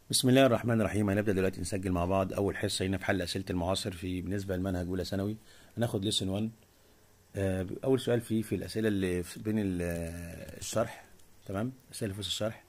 بسم الله الرحمن الرحيم هنبدأ دلوقتي نسجل مع بعض أول حصة هنا في حل أسئلة المعاصر في بالنسبة للمنهج أولى ثانوي هناخد ليسن 1 آه، أول سؤال فيه في الأسئلة اللي في- بين ال- آه، الشرح تمام الأسئلة اللي في وسط الشرح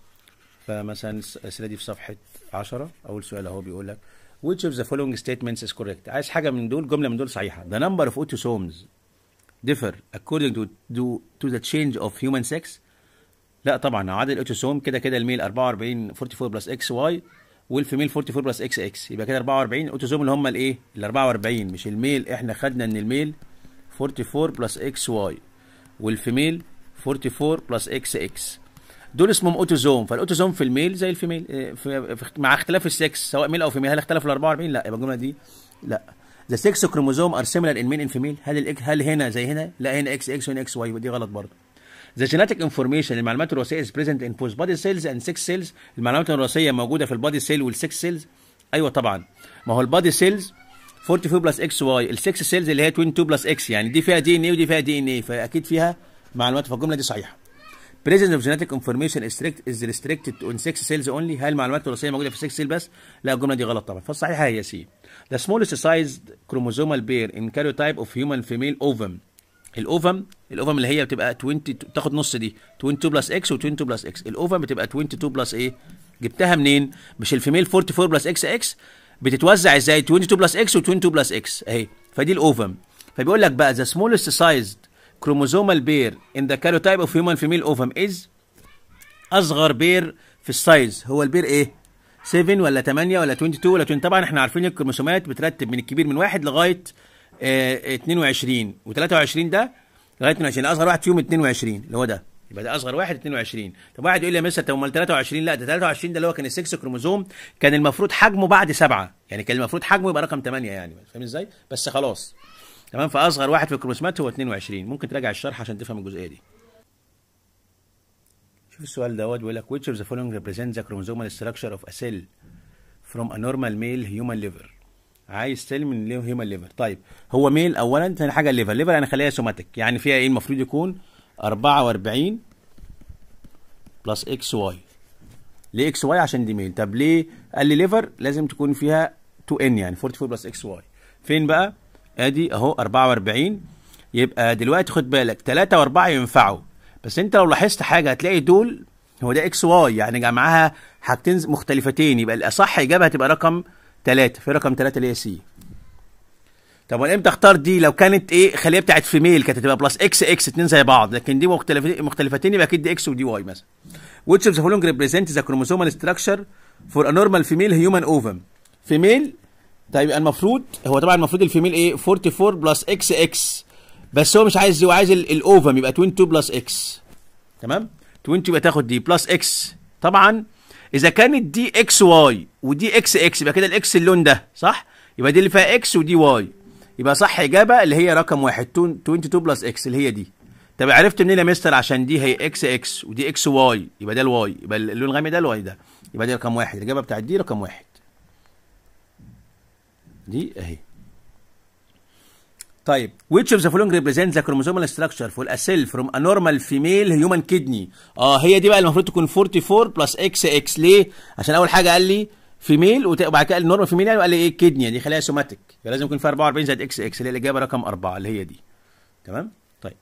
فمثلا الس- الأسئلة دي في صفحة 10 أول سؤال أهو بيقول لك which of the following statements is correct عايز حاجة من دول جملة من دول صحيحة the number of autosomes differ according to, to, to the change of human sex لا طبعا عدد الاوتوسوم كده كده الميل 44 44 بلس اكس واي والفيميل 44 بلس اكس اكس يبقى كده 44 اوتوسوم اللي هم الايه ال 44 مش الميل احنا خدنا ان الميل 44 بلس اكس واي والفيميل 44 بلس اكس اكس دول اسمهم اوتوزوم فالاوتوزوم في الميل زي الفيميل إيه، في في مع اختلاف السكس سواء ميل او فيميل هل اختلفوا ال 44 لا يبقى الجمله دي لا ذا 6 كروموزوم ار سيميلار ان ميل ان فيميل هل الإك هل هنا زي هنا لا هنا اكس اكس وهنا اكس واي ودي غلط برضه The genetic information المعلومات الوراثية is present in both body cells and sex cells المعلومات الوراثية موجودة في البادي سيل والسكس سيلز أيوة طبعا ما هو البادي سيلز 44 بلس اكس واي السكس سيلز اللي هي 22 بلس اكس يعني دي فيها دي ان اي ودي فيها دي ان اي فأكيد فيها معلومات فالجملة دي صحيحة presence of genetic information is strict is restricted to in sex cells only هل المعلومات الوراثية موجودة في السكس سيل بس؟ لا الجملة دي غلط طبعا فالصحيحة هي سي The smallest sized chromosomal pair in karyotype of human female ovum الاوفم الاوفم اللي هي بتبقى 20 بتاخد نص دي 22 بلس اكس و22 بلس اكس الاوفم بتبقى 22 بلس ايه جبتها منين مش الفيميل 44 بلس اكس اكس بتتوزع ازاي 22 بلس اكس و22 بلس اكس اهي فدي الاوفم فبيقول لك بقى the smallest sized chromosomal pair in the karyotype of human female ovum is اصغر بير في السايز هو البير ايه 7 ولا 8 ولا 22 ولا 20 طبعا احنا عارفين الكروموسومات بترتب من الكبير من واحد لغايه اه 22 و23 ده لغايه 22 اصغر واحد فيهم 22 اللي هو ده يبقى ده اصغر واحد 22 طب واحد يقول لي يا مستر طب امال 23 لا ده 23 ده اللي هو كان السكس كروموزوم كان المفروض حجمه بعد سبعه يعني كان المفروض حجمه يبقى رقم 8 يعني فاهم ازاي بس خلاص تمام فاصغر واحد في الكروموسومات هو 22 ممكن تراجع الشرح عشان تفهم الجزئيه دي شوف السؤال دوت بيقول لك which of the following represents the chromosomal structure of a cell from a normal male human liver عايز سيل من هيومن ليفر طيب هو ميل اولا ثاني حاجه الليفر الليفر انا خليها سوماتيك يعني فيها ايه المفروض يكون 44 بلس اكس واي ليه اكس واي عشان دي ميل طب ليه قال لي ليفر لازم تكون فيها 2 ان يعني 44 بلس اكس واي فين بقى ادي اهو 44 يبقى دلوقتي خد بالك 3 و4 ينفعوا بس انت لو لاحظت حاجه هتلاقي دول هو ده اكس واي يعني جمعها حاجتين مختلفتين يبقى الاصح اجابه هتبقى رقم 3 في رقم 3 اللي هي سي طب وانا امتى اختار دي لو كانت ايه خليه بتاعت فيميل كانت هتبقى بلس اكس اكس اتنين زي بعض لكن دي مختلفتين مختلفتين يبقى اكيد دي اكس ودي واي مثلا which of the following represents the chromosomal structure for a normal female human ovum فيميل طيب يبقى المفروض هو طبعا المفروض الفيميل ايه 44 بلس اكس اكس بس هو مش عايز هو عايز ال- الاوفم يبقى 22 بلس اكس تمام 20 يبقى تاخد دي بلس اكس طبعا اذا كانت دي اكس واي ودي اكس اكس يبقى كده الاكس اللون ده صح يبقى دي اللي فيها اكس ودي واي يبقى صح اجابه اللي هي رقم واحد 22 بلس اكس اللي هي دي طب عرفت منين يا مستر عشان دي هي اكس اكس ودي اكس واي يبقى ده الواي يبقى اللون الغامق ده الواي ده يبقى دي رقم واحد الاجابه بتاعت دي رقم واحد دي اهي طيب which of the following represents the chromosomal structure for a cell from a normal female human kidney اه هي دي بقى المفروض تكون 44 بلس اكس اكس ليه عشان اول حاجه قال لي فيميل وبعد كده النورمال فيميل يعني وقال لي ايه كدني دي خليها سوماتيك فلازم يكون فيها 44 زائد اكس اكس اللي هي الاجابه رقم 4 اللي هي دي تمام طيب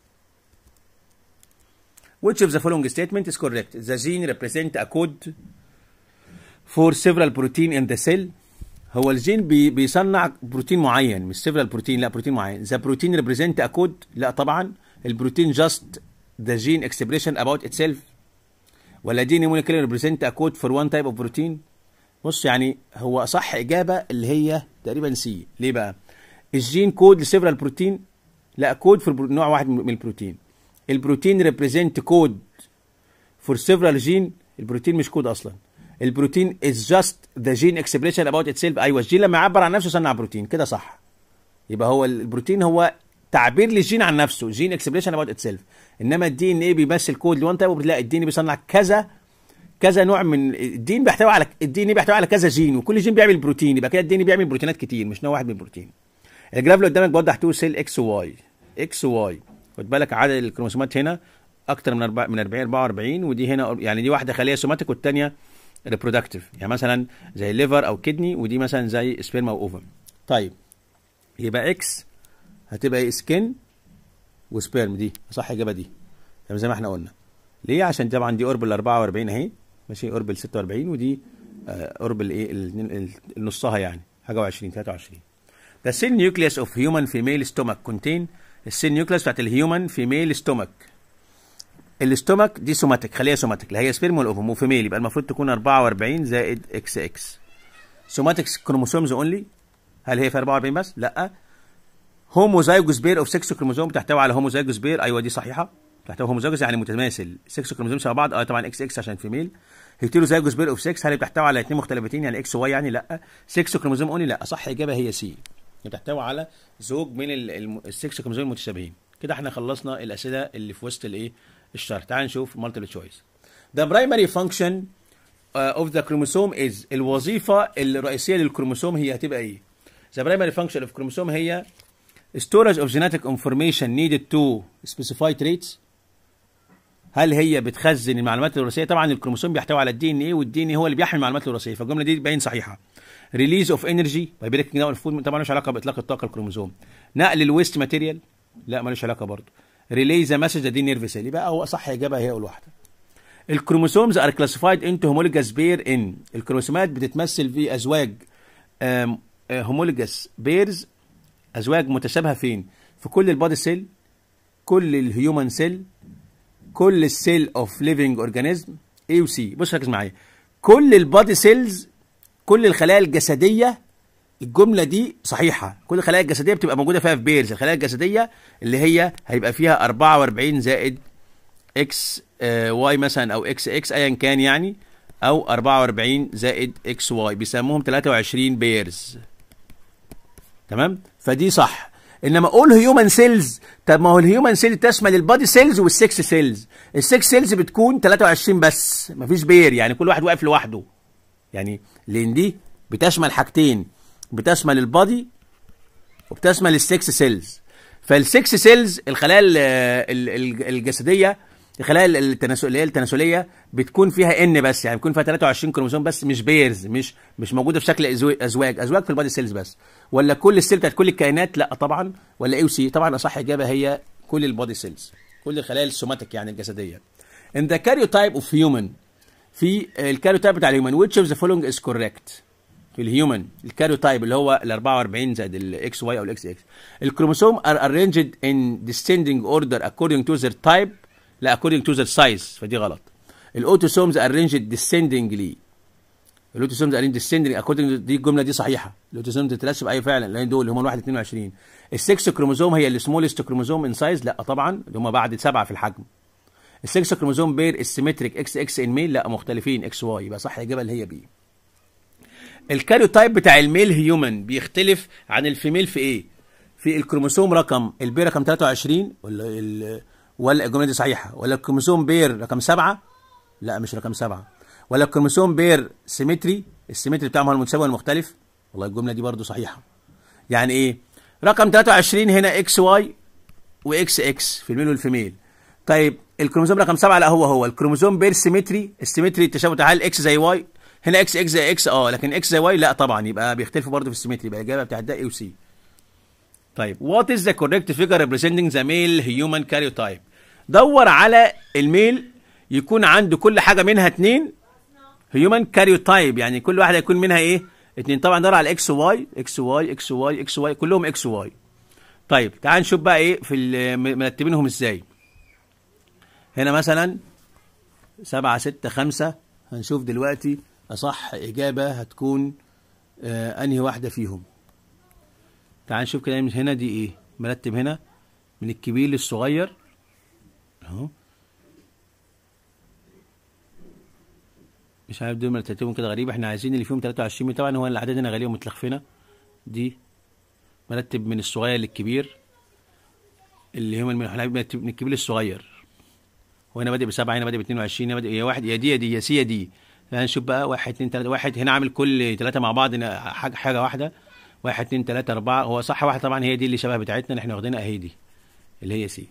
which of the following statement is correct the gene represent a code for several protein in the cell هو الجين بي بيصنع بروتين معين مش سيفرال بروتين لا بروتين معين ذا بروتين ريبريزنت ا كود لا طبعا البروتين جاست ذا جين اكسبريشن اباوت اتسيلف ولا دي مولكيولر ريبريزنت ا كود فور وان تايب اوف بروتين بص يعني هو صح اجابه اللي هي تقريبا سي ليه بقى الجين كود لسيفرال بروتين لا كود في نوع واحد من البروتين البروتين ريبريزنت كود فور سيفرال جين البروتين مش كود اصلا البروتين از جاست ذا جين اكسبريشن اباوت اتسيلف ايوه الجين لما يعبر عن نفسه صنع بروتين كده صح يبقى هو البروتين هو تعبير للجين عن نفسه جين اكسبريشن اباوت اتسيلف انما الدي ان ايه بيمثل كود لوان تايب لا الدي ان بيصنع كذا كذا نوع من الدين بيحتوي على الدي ان بيحتوي على كذا جين وكل جين بيعمل بروتين يبقى كده الدي ان بيعمل بروتينات كتير مش نوع واحد من البروتين الجراف اللي قدامك بوضح تو سيل اكس وواي اكس وواي خد بالك عدد الكروموسومات هنا اكتر من أربع من 40 44 ودي هنا يعني دي واحده خليه سوماتيك والثانيه ريبرودكتيف يعني مثلا زي الليفر او كدني ودي مثلا زي سبيرما او اوفم طيب يبقى اكس هتبقى ايه سكين وسبيرم دي صح الاجابه دي تمام زي ما احنا قلنا ليه عشان طبعا دي اوربل 44 اهي ماشي اوربل 46 ودي آه، اوربل ايه ال- ال- نصها يعني حاجه و20 23 The cell nucleus of human female stomach contain السيل نيوكليس بتاعت الهيومن فيميل ستومك الاستومك دي سوماتيك خليها سوماتيك اللي هي سبيرم والاوفم وفيميل يبقى المفروض تكون 44 زائد اكس اكس سوماتيك كروموسومز اونلي هل هي في 44 بس؟ لا هوموزايجوس بير اوف 6 كروموسوم بتحتوي على هوموزايجوس بير ايوه دي صحيحه بتحتوي هوموزايجوس يعني متماثل 6 كروموسوم شبه بعض اه طبعا اكس اكس عشان فيميل هيتيروزايجوس بير اوف 6 هل بتحتوي على اثنين مختلفتين يعني اكس واي يعني لا 6 كروموسوم اونلي لا صح اجابه هي سي بتحتوي على زوج من السكس كروموسوم المتشابهين كده احنا خلصنا الاسئله اللي في وسط الايه الشرح تعال نشوف مالتيبل تشويس The primary function uh, of the chromosome is الوظيفة الرئيسية للكروموسوم هي هتبقى ايه؟ The primary function of chromosome هي storage of genetic information needed to specify traits هل هي بتخزن المعلومات الوراثيه طبعا الكروموسوم بيحتوي على الدي ان ايه والدي ان ايه هو اللي بيحمل المعلومات الوراثيه فالجمله دي باين صحيحه ريليز اوف انرجي باي بريكنج داون فود طبعا ملوش علاقه باطلاق الطاقه الكروموسوم نقل الويست ماتيريال لا ملوش علاقه برضه ريلي ذا مسج دي نيرف سيل يبقى هو صح اجابه هي اول واحده الكروموسومز ار كلاسيفايد انتو هومولوجاس بير ان الكروموسومات بتتمثل في ازواج هومولوجاس بيرز ازواج متشابهه فين في كل البادي سيل كل الهيومن سيل كل السيل اوف ليفنج اورجانيزم اي وسي بص ركز معايا كل البادي سيلز كل الخلايا الجسديه الجمله دي صحيحه كل الخلايا الجسديه بتبقى موجوده فيها في بيرز الخلايا الجسديه اللي هي هيبقى فيها 44 زائد اكس آه واي مثلا او اكس اكس ايا كان يعني او 44 زائد اكس واي بيسموهم 23 بيرز تمام فدي صح انما اقول هيومن سيلز طب ما هو الهيومن سيل تشمل البادي سيلز والسكس سيلز السكس سيلز بتكون 23 بس مفيش بير يعني كل واحد واقف لوحده يعني لان دي بتشمل حاجتين بتشمل البادي وبتشمل السكس سيلز فالسكس سيلز الخلايا ال- ال- ال- الجسديه الخلايا التناسل اللي هي التناسليه بتكون فيها ان بس يعني بيكون فيها 23 كروموسوم بس مش بيرز مش مش موجوده في شكل أزو- ازواج ازواج في البادي سيلز بس ولا كل السيل بتاعت كل الكائنات لا طبعا ولا اي وسي طبعا اصح اجابه هي كل البادي سيلز كل الخلايا السوماتيك يعني الجسديه in the karyotype of human في الكاريوتايب بتاع الهيومن which of the following is correct في الهيومن الكاريوتايب اللي هو ال 44 زائد الاكس واي او الاكس اكس الكروموسوم are arranged in descending order according to their type لا according to their size فدي غلط الاوتوسومز arranged descendingly الاوتوسومز arranged descending according to دي الجمله دي صحيحه الاوتوسومز تترسب اي فعلا لان دول هم الواحد 22 السكس كروموسوم هي السمولست كروموسوم ان سايز لا طبعا اللي هم بعد سبعه في الحجم السكس كروموسوم بير السيمتريك اكس اكس ان ميل لا مختلفين اكس واي يبقى صح الاجابه اللي هي بي الكاريوتايب بتاع الميل هيومن بيختلف عن الفيميل في ايه؟ في الكروموسوم رقم البي رقم 23 ولا ال ولا الجمله دي صحيحه ولا الكروموسوم بير رقم 7 لا مش رقم 7 ولا الكروموسوم بير سيمتري السيمتري بتاعهم هو المتساوي والمختلف والله الجمله دي برضو صحيحه يعني ايه رقم 23 هنا اكس واي واكس اكس في الميل والفيميل طيب الكروموسوم رقم 7 لا هو هو الكروموسوم بير سيمتري السيمتري التشابه بتاع هل اكس زي واي هنا اكس اكس زي اكس اه لكن اكس زي واي لا طبعا يبقى بيختلفوا برضه في السيمتري يبقى الاجابه بتاعت ده اي وسي طيب وات از ذا كوريكت فيجر ريبريزنتنج ذا ميل هيومن كاريوتايب دور على الميل يكون عنده كل حاجه منها اتنين هيومن كاريوتايب يعني كل واحده يكون منها ايه اتنين طبعا دور على اكس واي اكس واي اكس واي اكس واي كلهم اكس واي طيب تعال نشوف بقى ايه في ال- م- مرتبينهم ازاي هنا مثلا سبعة ستة خمسة هنشوف دلوقتي أصح إجابة هتكون آه أنهي واحدة فيهم تعال نشوف كده من هنا دي إيه مرتب هنا من الكبير للصغير أهو مش عارف دول مرتبهم كده غريب احنا عايزين اللي فيهم 23 طبعا هو الأعداد هنا غالية ومتلخفنة دي مرتب من الصغير للكبير اللي هم من احنا مرتب من الكبير للصغير وهنا بادئ بسبعه هنا بادئ ب 22 هنا بادئ يا واحد يا دي يا دي يا سي يا دي هنشوف بقى واحد اتنين تلاته واحد هنا عامل كل ثلاثه مع بعض هنا حاجه حاجه واحده واحد اتنين تلاته اربعه هو صح واحد طبعا هي دي اللي شبه بتاعتنا اللي احنا واخدينها اهي دي اللي هي سي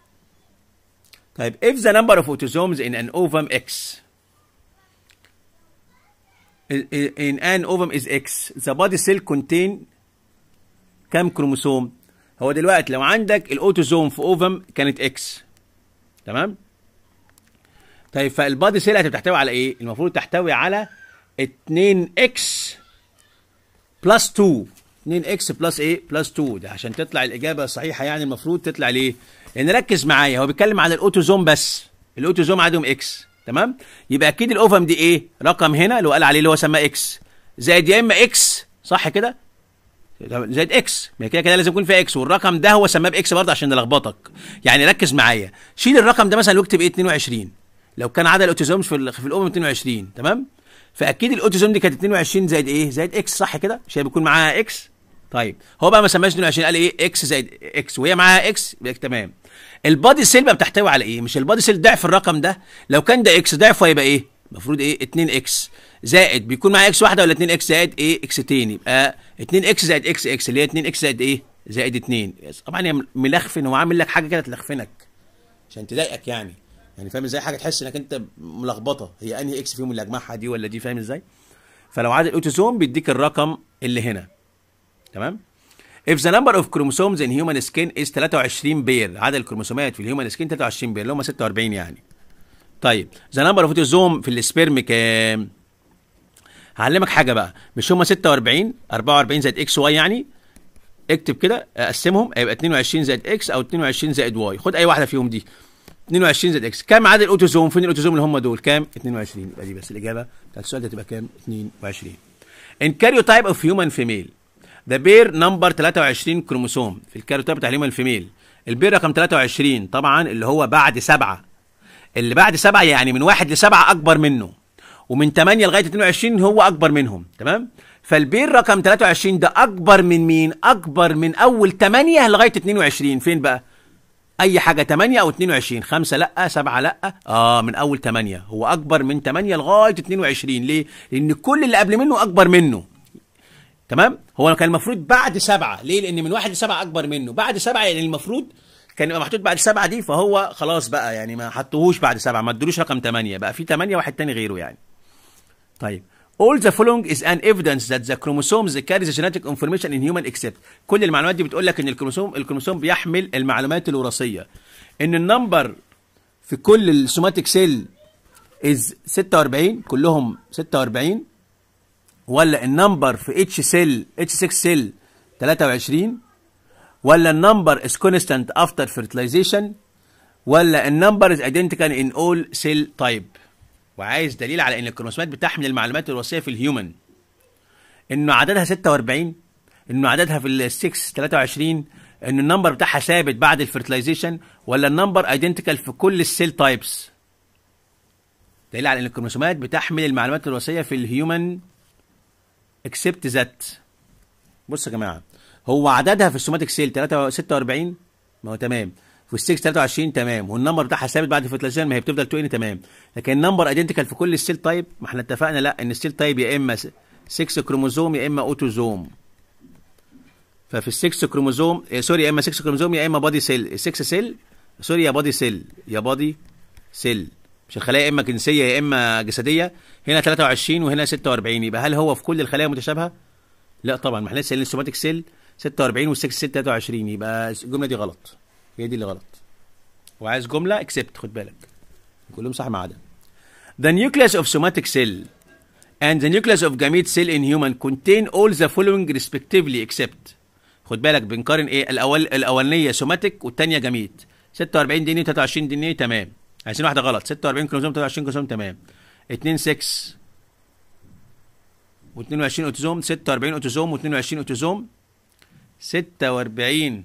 طيب if the number of autosomes in an ovum X in an ovum is X the body cell contain كام كروموسوم هو دلوقتي لو عندك الاوتوزوم في اوفم كانت اكس تمام طيب فالبادي سيل هتحتوي على ايه المفروض تحتوي على 2 اكس بلس 2 2 اكس بلس ايه بلس 2 ده عشان تطلع الاجابه الصحيحه يعني المفروض تطلع ليه لان ركز معايا هو بيتكلم على الاوتوزوم بس الاوتوزوم عندهم اكس تمام يبقى اكيد الاوفم دي ايه رقم هنا اللي هو قال عليه اللي هو سماه اكس زائد يا اما اكس صح كده زائد اكس ما كده كده لازم يكون فيها اكس والرقم ده هو سماه باكس برضه عشان نلخبطك يعني ركز معايا شيل الرقم ده مثلا واكتب ايه 22 لو كان عدد الاوتوزومز في ال- في الامم 22 تمام فاكيد الاوتوزوم دي كانت 22 زائد ايه زائد اكس صح كده مش هي بيكون معاها اكس طيب هو بقى ما سماش 22 قال ايه اكس زائد اكس وهي معاها اكس يبقى تمام البادي سيل بقى بتحتوي على ايه مش البادي سيل ضعف الرقم ده لو كان ده اكس ضعفه هيبقى ايه المفروض ايه 2 اكس زائد بيكون معايا اكس واحده ولا 2 اكس زائد ايه اكس تاني يبقى 2 اكس زائد اكس اكس اللي هي 2 اكس زائد ايه زائد 2 طبعا هي ملخفن هو عامل لك حاجه كده تلخفنك عشان تضايقك يعني يعني فاهم ازاي حاجه تحس انك انت ملخبطه هي انهي اكس فيهم اللي اجمعها دي ولا دي فاهم ازاي فلو عدد الاوتوزوم بيديك الرقم اللي هنا تمام If the number of chromosomes in human skin is 23 بير عدد الكروموسومات في الهيومن سكين 23 بير اللي هم 46 يعني طيب the number of autosome في السبرم كام هعلمك حاجه بقى مش هم 46 44 زائد اكس واي يعني اكتب كده اقسمهم هيبقى 22 زائد اكس او 22 زائد واي خد اي واحده فيهم دي 22 زائد اكس كام عدد الاوتوزوم فين الاوتوزوم اللي هم دول كام 22 يبقى دي بس الاجابه بتاعت السؤال ده تبقى كام 22 in karyotype of human female ده بير نمبر 23 كروموسوم في الكاريوتايب بتاع الهيومن فيميل البير رقم 23 طبعا اللي هو بعد سبعة اللي بعد سبعة يعني من واحد لسبعة أكبر منه ومن 8 لغاية 22 هو أكبر منهم تمام فالبير رقم 23 ده أكبر من مين؟ أكبر من أول 8 لغاية 22 فين بقى؟ أي حاجة 8 أو 22 5 لأ 7 لأ آه من أول 8 هو أكبر من 8 لغاية 22 ليه؟ لأن كل اللي قبل منه أكبر منه تمام هو كان المفروض بعد سبعة ليه لان من واحد لسبعة اكبر منه بعد سبعة يعني المفروض كان يبقى محطوط بعد سبعة دي فهو خلاص بقى يعني ما حطوهوش بعد سبعة ما ادلوش رقم ثمانية بقى في ثمانية واحد تاني غيره يعني طيب All the following is an evidence that the chromosomes carry the genetic information in human except كل المعلومات دي بتقول لك ان الكروموسوم الكروموسوم بيحمل المعلومات الوراثية ان النمبر في كل السوماتيك سيل is 46 كلهم 46 ولا النمبر في اتش سيل اتش 6 سيل 23 ولا النمبر is constant after fertilization ولا النمبر is identical in all cell type وعايز دليل على ان الكروموسومات بتحمل المعلومات الوراثيه في الهيومن انه عددها 46 انه عددها في ال 6 23 ان النمبر بتاعها ثابت بعد الفرتلايزيشن ولا النمبر ايدنتيكال في كل السيل تايبس دليل على ان الكروموسومات بتحمل المعلومات الوراثيه في الهيومن اكسبت ذات بص يا جماعه هو عددها في السوماتيك سيل 46 ما هو تمام في ال 6 23 تمام والنمبر بتاعها ثابت بعد الفيرتلايزيشن ما هي بتفضل 20 تمام لكن النمبر ايدنتيكال في كل السيل تايب ما احنا اتفقنا لا ان السيل تايب يا اما 6 كروموزوم يا اما اوتوزوم ففي ال 6 كروموزوم إيه سوري يا اما 6 كروموزوم يا اما بادي سيل 6 سيل سوري يا بادي سيل يا بادي سيل مش الخلايا يا اما جنسيه يا اما جسديه هنا 23 وهنا 46 يبقى هل هو في كل الخلايا متشابهه؟ لا طبعا ما احنا لسه قايلين السوماتيك سيل 46 والسكس سيل 23 يبقى الجمله دي غلط هي دي اللي غلط وعايز جمله اكسبت خد بالك كلهم صح ما عدا The nucleus of somatic cell and the nucleus of gamete cell in human contain all the following respectively except خد بالك بنقارن ايه الاول الاولانيه سوماتيك والثانيه جاميت 46 دي ان 23 دي ان تمام عايزين واحده غلط 46 كروموسوم 23 كروموسوم تمام 2 6 و22 اوتوزوم 46 اوتوزوم و22 اوتوزوم 46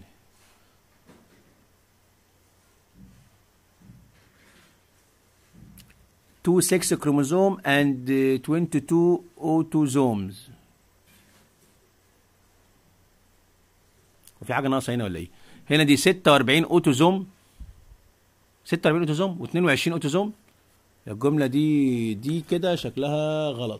2 6 chromosome and uh, 22 autosomes وفي حاجه ناقصه هنا ولا ايه هنا دي 46 اوتوزوم 46 اوتوزوم و22 اوتوزوم الجمله دي دي كده شكلها غلط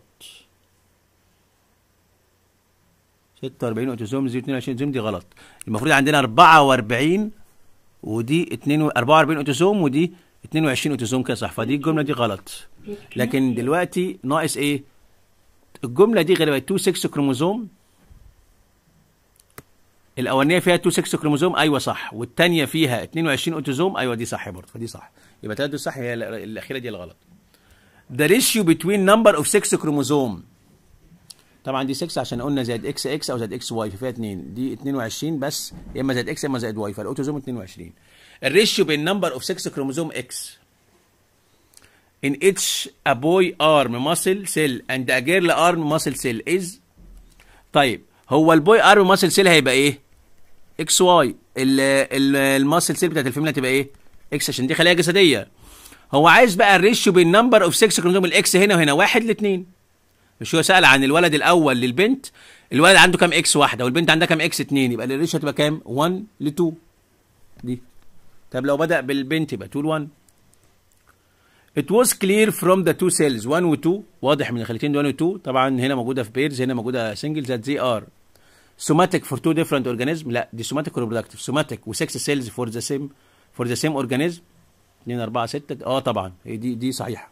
46 اوتوزوم دي 22 اوتوزوم دي غلط المفروض عندنا 44 ودي 2 44 اوتوزوم ودي 22 اوتوزوم كده صح فدي الجمله دي غلط لكن دلوقتي ناقص ايه الجمله دي غالبا 2 6 كروموزوم الاولانيه فيها 2 6 كروموزوم ايوه صح والثانيه فيها 22 اوتوزوم ايوه دي صح برضه فدي صح يبقى ثلاثه صح هي ال- الاخيره دي الغلط the ratio between number of 6 كروموزوم طبعا دي 6 عشان قلنا زائد اكس اكس او زائد اكس واي فيها 2 دي 22 بس يا اما زائد اكس يا اما زائد واي فالاوتوزوم 22 الريشيو بين نمبر اوف 6 كروموزوم اكس in each a boy arm muscle cell and a girl arm muscle cell is طيب هو البوي ارم ماسل سيل هيبقى ايه؟ اكس واي الماسل سيل بتاعت الفيميل هتبقى ايه؟ اكس عشان دي خلايا جسديه هو عايز بقى الريشيو بين نمبر اوف 6 كروموزوم الاكس هنا وهنا واحد لاثنين مش هو سأل عن الولد الاول للبنت الولد عنده كام اكس واحده والبنت عندها كام اكس اتنين يبقى الريشيو هتبقى كام 1 ل 2 دي طب لو بدأ بالبنت يبقى 2 ل 1 It was clear from the two cells 1 و 2 واضح من الخليتين دول 1 و 2 طبعا هنا موجوده في بيرز هنا موجوده سنجل that they are somatic for two different organisms لا دي somatic و reproductive somatic و 6 cells for the same for the same organism 2 4 6 اه طبعا هي دي دي صحيحه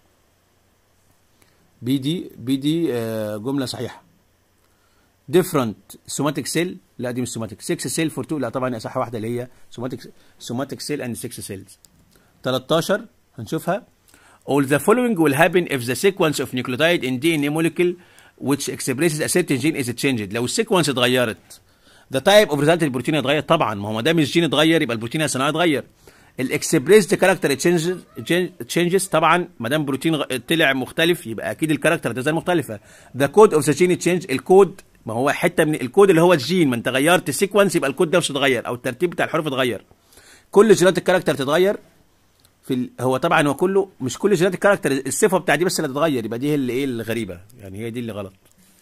بي دي بي دي آه جمله صحيحه different somatic cell لا دي مش somatic 6 cell for 2 لا طبعا هي صح واحده اللي هي somatic somatic cell and 6 cells 13 هنشوفها All the following will happen if the sequence of nucleotide in DNA molecule which expresses a certain gene is changed. لو السيكونس اتغيرت the type of result البروتين هيتغير طبعا ما هو ما دام الجين اتغير يبقى البروتين الصناعي اتغير. الاكسبريسد كاركتر تشينجز طبعا ما دام بروتين غ- طلع مختلف يبقى اكيد الكاركتر هتظهر مختلفه. The code of the gene change الكود ما هو حته من الكود اللي هو الجين ما انت غيرت السيكونس يبقى الكود ده مش اتغير او الترتيب بتاع الحروف اتغير. كل جينات الكاركتر تتغير في ال... هو طبعا هو كله مش كل جينات الكاركتر الصفه بتاع دي بس اللي هتتغير يبقى دي هي اللي ايه الغريبه يعني هي دي اللي غلط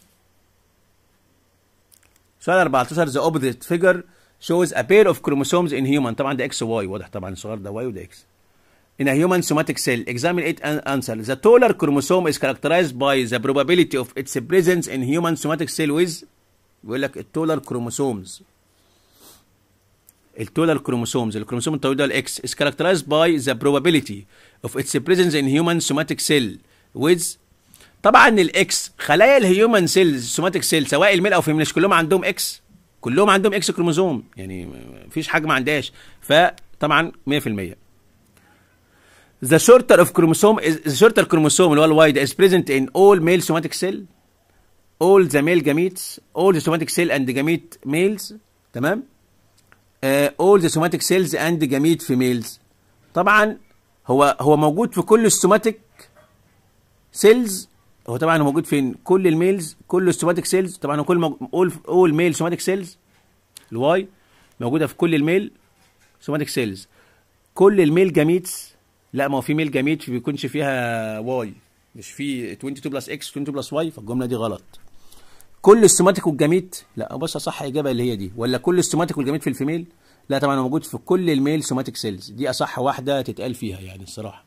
سؤال 14 the opposite figure shows a pair of chromosomes in human طبعا ده اكس واي واضح طبعا الصغير ده واي وده اكس in a human somatic cell examine it and answer the taller chromosome is characterized by the probability of its presence in human somatic cell with بيقول لك التولر كروموسومز التولر كروموسومز الكروموسوم الطويل ده الاكس is characterized by the probability of its presence in human somatic cell with طبعا الاكس خلايا الهيومن سيلز سوماتيك سيل سواء الميل او فيميل مش كلهم عندهم اكس كلهم عندهم اكس كروموسوم يعني مفيش حاجه ما عندهاش فطبعا 100% The shorter of chromosome is the shorter chromosome اللي هو الواي ده is present in all male somatic cell all the male gametes all the somatic cell and gamete males تمام uh, all the somatic cells and gamete females طبعا هو هو موجود في كل السوماتيك سيلز هو طبعا هو موجود فين كل الميلز كل السوماتيك سيلز طبعا هو كل مو... اول اول ميل سوماتيك سيلز الواي موجوده في كل الميل سوماتيك سيلز كل الميل جاميتس لا ما هو في ميل جاميت ما بيكونش فيها واي مش في 22 بلس اكس 22 بلس واي فالجمله دي غلط كل السوماتيك والجاميت لا بص صح اجابه اللي هي دي ولا كل السوماتيك والجاميت في الفيميل لا طبعا هو موجود في كل الميل سوماتيك سيلز دي اصح واحده تتقال فيها يعني الصراحه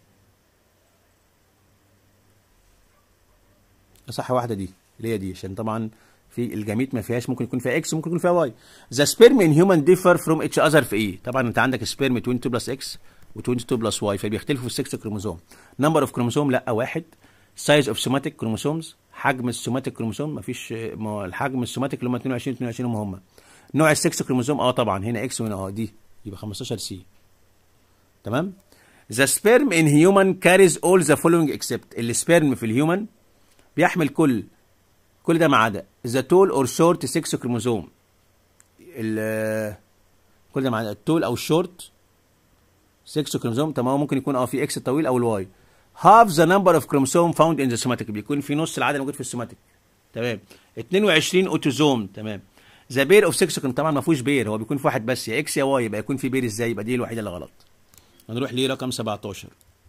اصح واحده دي اللي هي دي عشان طبعا في الجاميت ما فيهاش ممكن يكون فيها اكس ممكن يكون فيها واي ذا سبيرم ان هيومن ديفر فروم اتش اذر في ايه طبعا انت عندك سبيرم 22 بلس اكس و22 بلس واي فبيختلفوا في السكس كروموسوم نمبر اوف كروموسوم لا واحد سايز اوف سوماتيك كروموسومز حجم السوماتيك كروموسوم مفيش ما هو الحجم السوماتيك اللي هم 22 22 هم هم نوع السكس كروموسوم اه طبعا هنا اكس وهنا اه دي يبقى 15 سي تمام The sperm in human carries all the following except السبيرم في الهيومن بيحمل كل كل ده ما عدا the tall or short sex chromosome ال كل ده ما عدا التول او الشورت sex chromosome تمام ممكن يكون اه في اكس الطويل او الواي half the number of chromosome found in the somatic بيكون في نص العدد موجود في السوماتيك تمام 22 اوتوزوم تمام ذا بير اوف 6 طبعا ما فيهوش بير هو بيكون في واحد بس يا اكس يا واي يبقى يكون في بير ازاي يبقى دي الوحيده اللي غلط هنروح لرقم 17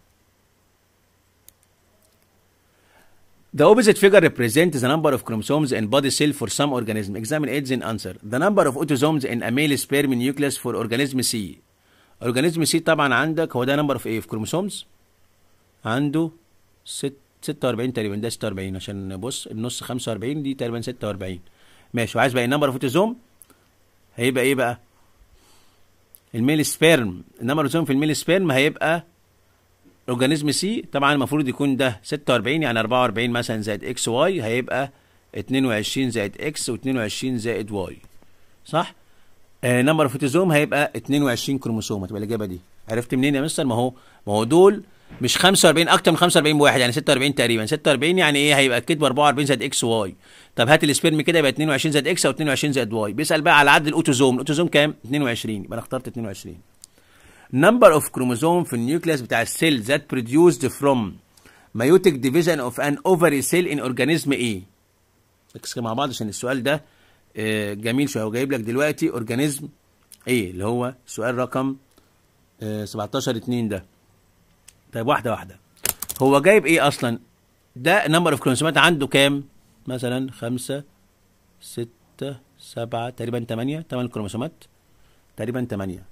The opposite figure represents the number of chromosomes in body cell for some organism. Examine it and answer. The number of autosomes in a male sperm nucleus for organism C. organism C طبعا عندك هو ده number of ايه في chromosomes عنده ست 46 تقريبا ده 46 عشان بص النص 45 دي تقريبا 46 ماشي وعايز بقى النمبر اوف اوتوزوم هيبقى ايه بقى؟ الميل سبيرم النمبر اوف اوتوزوم في الميل سبيرم هيبقى اورجانيزم سي طبعا المفروض يكون ده 46 يعني 44 مثلا زائد اكس واي هيبقى 22 زائد اكس و22 زائد واي صح نمبر اوف فوتوزوم هيبقى 22 كروموسوم هتبقى الاجابه دي عرفت منين يا مستر ما هو ما هو دول مش 45 اكتر من 45 بواحد يعني 46 تقريبا 46 يعني ايه هيبقى الكتب 44 زائد اكس واي طب هات السبيرم كده يبقى 22 زائد اكس او 22 زائد واي بيسال بقى على عدد الاوتوزوم الاوتوزوم كام 22 يبقى انا اخترت 22 number of chromosome في النيوكليس بتاع السيل that produced from meiotic division of an ovary cell in organism A ركز مع بعض عشان السؤال ده آه، جميل شويه هو جايب لك دلوقتي اورجانيزم ايه اللي هو سؤال رقم آه، 17 2 ده طيب واحده واحده هو جايب ايه اصلا ده نمبر اوف كروموسومات عنده كام مثلا خمسة ستة سبعة تقريبا تمانية تمن كروموسومات تقريبا تمانية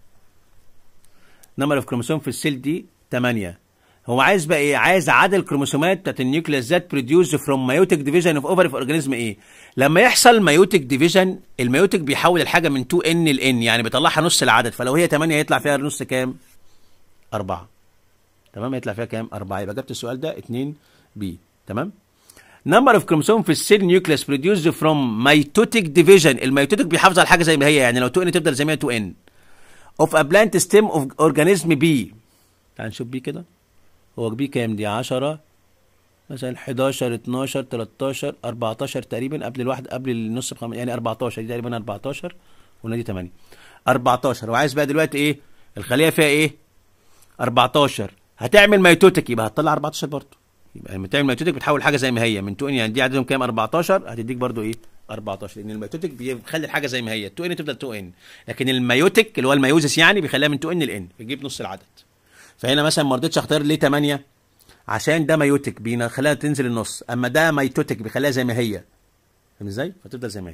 نمبر اوف كروموسوم في السيل دي 8 هو عايز بقى ايه عايز عدد الكروموسومات بتاعت النيوكليس ذات بروديوس فروم مايوتيك ديفيجن اوف اوفر في اورجانيزم ايه لما يحصل مايوتيك ديفيجن المايوتيك بيحول الحاجه من 2 ان ل ان يعني بيطلعها نص العدد فلو هي 8 هيطلع فيها نص كام 4 تمام هيطلع فيها كام 4 يبقى جبت السؤال ده 2 بي تمام نمبر اوف كروموسوم في السيل نيوكليس بروديوس فروم مايتوتيك ديفيجن المايتوتيك بيحافظ على الحاجه زي ما هي يعني لو 2 ان تفضل زي ما هي 2 ان اوف ا بلانت ستيم اوف اورجانيزم بي تعال نشوف بي كده هو بي كام دي 10 مثلا 11 12 13 14 تقريبا قبل الواحد قبل النص بخم... يعني 14 دي تقريبا 14 وهنا دي 8 14 وعايز بقى دلوقتي ايه الخليه فيها ايه 14 هتعمل ميتوتك يبقى هتطلع 14 برضه يبقى لما تعمل ميتوتك بتحول حاجه زي ما هي من 2 يعني دي عددهم كام 14 هتديك برضه ايه 14 لان الميتوتك بيخلي الحاجه زي ما هي 2 ان تفضل 2 ان لكن الميوتك اللي هو الميوزس يعني بيخليها من 2 ان ل ان بيجيب نص العدد فهنا مثلا ما رضيتش اختار ليه 8 عشان ده ميوتك بيخليها تنزل النص اما ده ميتوتك بيخليها زي ما هي فاهم ازاي فتفضل زي ما هي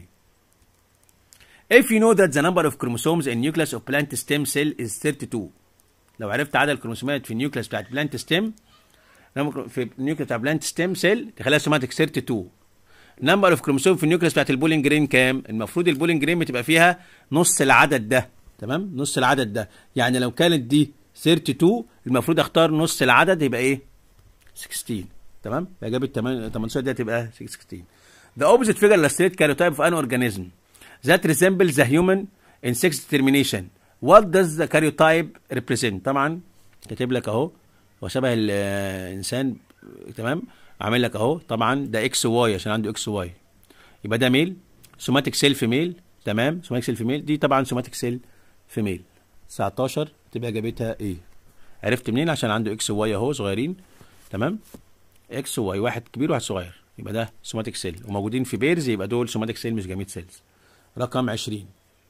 If you know that the number of chromosomes in nucleus of plant stem cell is 32 لو عرفت عدد الكروموسومات في النيوكليس بتاعت بلانت ستيم في النيوكليس بتاع بلانت ستيم سيل تخليها سوماتيك 32 نمبر اوف كروموسوم في النيوكليس بتاعت البولينج جرين كام؟ المفروض البولينج جرين بتبقى فيها نص العدد ده تمام؟ نص العدد ده يعني لو كانت دي 32 المفروض اختار نص العدد يبقى ايه؟ 16 تمام؟ يبقى جابت 18 دي هتبقى 16 The opposite figure illustrates karyotype of an organism that resembles the human in sex determination. What does the karyotype represent؟ طبعا كاتب لك اهو هو شبه الانسان تمام؟ عامل لك اهو طبعا ده اكس واي عشان عنده اكس واي يبقى ده ميل سوماتيك سيل في ميل تمام سوماتيك سيل في ميل دي طبعا سوماتيك سيل في ميل 19 تبقى اجابتها ايه عرفت منين عشان عنده اكس واي اهو صغيرين تمام اكس واي واحد كبير وواحد صغير يبقى ده سوماتيك سيل وموجودين في بيرز يبقى دول سوماتيك سيل مش جاميت سيلز رقم 20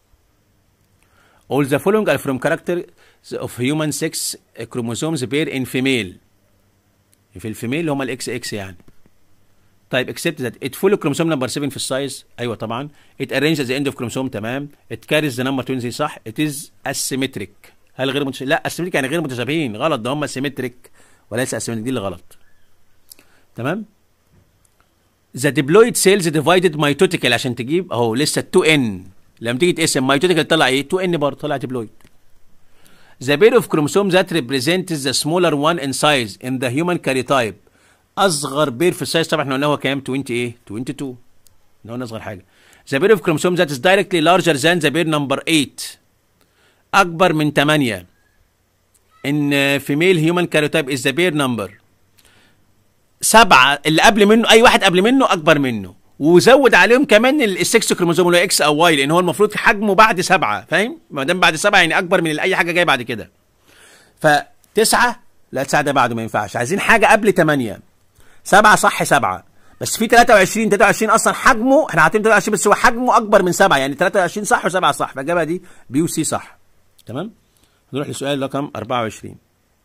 All the following are from character of human sex chromosomes pair in female في الفيميل اللي هم الاكس اكس يعني طيب اكسبت ذات ات فول كروموسوم نمبر 7 في السايز ايوه طبعا ات ارينج ذا اند اوف كروموسوم تمام ات كاريز ذا نمبر 20 صح ات از اسيمتريك هل غير متش... لا اسيمتريك يعني غير متشابهين غلط ده هم سيمتريك وليس اسيمتريك دي اللي غلط تمام ذا ديبلويد سيلز ديفايدد ميتوتيكال عشان تجيب اهو لسه 2 ان لما تيجي تقسم ميتوتيكال طلع ايه 2 ان برضه طلع ديبلويد The pair of chromosomes that represents the smaller one in size in the human karyotype أصغر بير في السايز طبعا احنا قلنا هو كام 20 ايه 22 احنا قلنا أصغر حاجة The pair of chromosomes that is directly larger than the pair number 8 أكبر من 8 in female human karyotype is the pair number سبعة اللي قبل منه أي واحد قبل منه أكبر منه وزود عليهم كمان السكس كروموزوم اللي هو اكس او واي لان هو المفروض حجمه بعد سبعه فاهم؟ ما دام بعد سبعه يعني اكبر من اي حاجه جايه بعد كده. فتسعه لا تسعه ده بعده ما ينفعش عايزين حاجه قبل ثمانيه. سبعه صح سبعه بس في 23 23 اصلا حجمه احنا عاطين 23 بس هو حجمه اكبر من سبعه يعني 23 صح وسبعه صح فالاجابه دي بي وسي صح. تمام؟ نروح لسؤال رقم 24.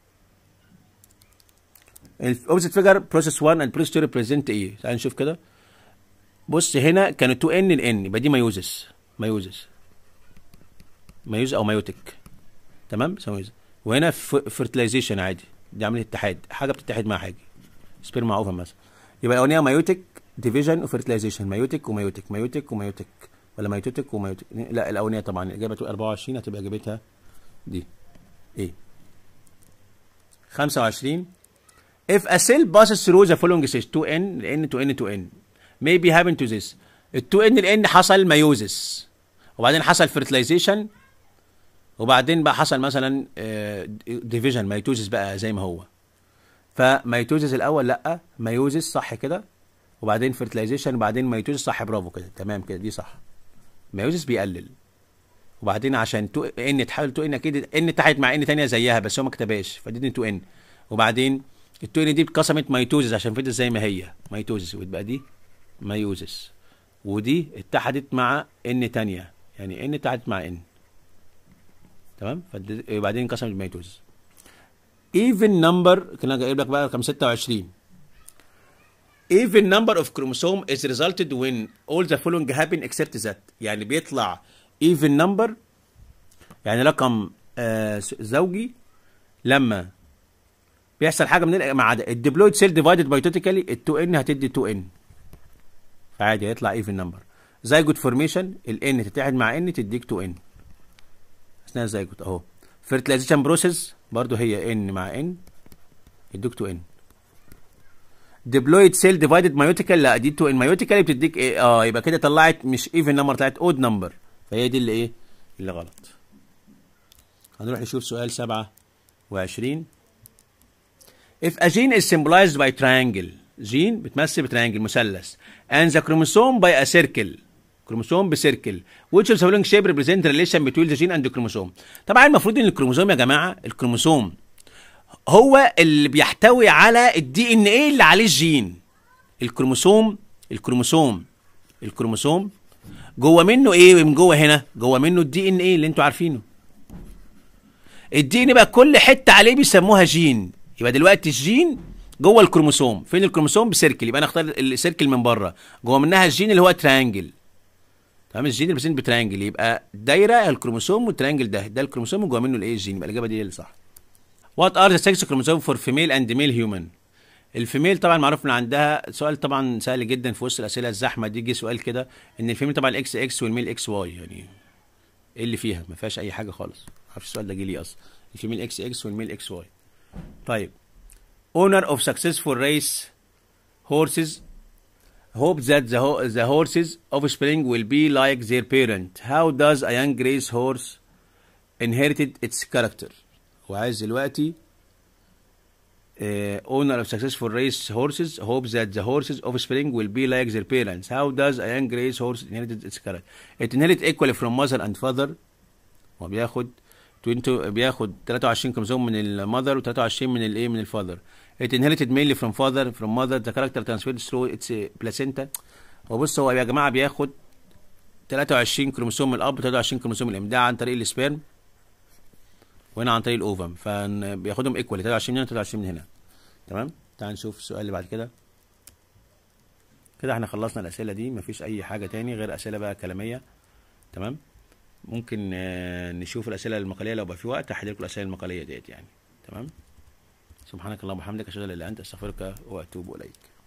الاوبزيت فيجر بروسيس 1 اند بروسيس 2 ريبريزنت ايه؟ تعال نشوف كده. بص هنا كانوا 2 ان ل ان يبقى دي مايوزس مايوزس مايوز او مايوتك تمام مايوزس وهنا فيرتلايزيشن عادي دي عمليه اتحاد حاجه بتتحد مع حاجه سبيرما مع اوفم مثلا يبقى الاولانيه مايوتك ديفيجن وفيرتلايزيشن مايوتك ومايوتك مايوتك ومايوتك ولا مايوتك ومايوتك لا الاولانيه طبعا الاجابه 24 هتبقى اجابتها دي ايه 25 if a cell passes through the following stage 2n n to n to n maybe happen to this ال 2n ال n حصل ميوزس وبعدين حصل fertilization وبعدين بقى حصل مثلا ديفيجن ميتوزس بقى زي ما هو فميتوزس الاول لا ميوزس صح كده وبعدين fertilization وبعدين ميتوزس صح برافو كده تمام كده دي صح ميوزس بيقلل وبعدين عشان تو ان تحاول تو ان اكيد ان اتحدت مع ان تانية زيها بس هو ما كتبهاش فدي 2 ان وبعدين ال 2 ان دي اتقسمت ميتوزس عشان فضلت زي ما هي ميتوزس وتبقى دي ميوزس ودي اتحدت مع ان تانية يعني ان اتحدت مع ان تمام وبعدين انقسمت ميتوزس even number كنا جايب لك بقى رقم 26 even number of chromosome is resulted when all the following happen except that يعني بيطلع even number يعني رقم آه زوجي لما بيحصل حاجه من ما عدا الديبلويد سيل ديفايدد ميتوتيكالي ال 2 ان هتدي 2 ان فعادي هيطلع ايفن نمبر زيجوت فورميشن ال ان تتحد مع ان تديك 2 ان اثناء الزيجوت اهو فيرتلايزيشن بروسيس برضو هي ان مع ان يديك 2 ان ديبلويد سيل ديفايدد مايوتيكال لا دي 2 ان مايوتيكال بتديك ايه اه يبقى كده طلعت مش ايفن نمبر طلعت اود نمبر فهي دي اللي ايه اللي غلط هنروح نشوف سؤال 27 If a gene is symbolized by triangle gene بتمثل بتريانجل مثلث and the chromosome by a circle كروموسوم بسيركل which of the following shape represent relation between the gene and the chromosome طبعا المفروض ان الكروموسوم يا جماعه الكروموسوم هو اللي بيحتوي على الدي ان ايه اللي عليه الجين الكروموسوم الكروموسوم الكروموسوم جوه منه ايه من جوه هنا جوه منه الدي ان ايه اللي انتوا عارفينه الدي ان بقى كل حته عليه بيسموها جين يبقى دلوقتي الجين جوه الكروموسوم فين الكروموسوم بسيركل يبقى انا اختار السيركل من بره جوه منها الجين اللي هو تريانجل تمام الجين اللي بتريانجل يبقى دايره الكروموسوم والتريانجل ده ده الكروموسوم وجوه منه الايه الجين يبقى الاجابه دي اللي صح وات ار ذا سكس كروموسوم فور فيميل اند ميل هيومن الفيميل طبعا معروف ان عندها سؤال طبعا سهل جدا في وسط الاسئله الزحمه دي جه سؤال كده ان الفيميل طبعا الاكس اكس والميل اكس واي يعني ايه اللي فيها ما فيهاش اي حاجه خالص ما اعرفش السؤال ده جه ليه اصلا الفيميل اكس اكس والميل اكس واي طيب owner of successful race horses hope that the, ho the horses offspring will be like their parent. How does a young race horse inherited its character? وعايز دلوقتي uh, owner of successful race horses hopes that the horses offspring will be like their parents. How does a young race horse inherit its character? It inherits equally from mother and father. هو بياخد 20 بياخد 23 كروموسوم من المذر و23 من الايه من الفاذر it inherited mainly from father from mother the character transferred through its placenta هو بص هو يا جماعه بياخد 23 كروموسوم من الاب و23 كروموسوم من الام ده عن طريق السبيرم وهنا عن طريق الاوفم فبياخدهم ايكوالي 23 من هنا 23 من هنا تمام تعال نشوف السؤال اللي بعد كده كده احنا خلصنا الاسئله دي مفيش اي حاجه تاني غير اسئله بقى كلاميه تمام ممكن نشوف الاسئله المقاليه لو بقى في وقت احل لكم الاسئله المقاليه ديت يعني تمام سبحانك اللهم وبحمدك اشهد ان لا اله الا انت استغفرك واتوب اليك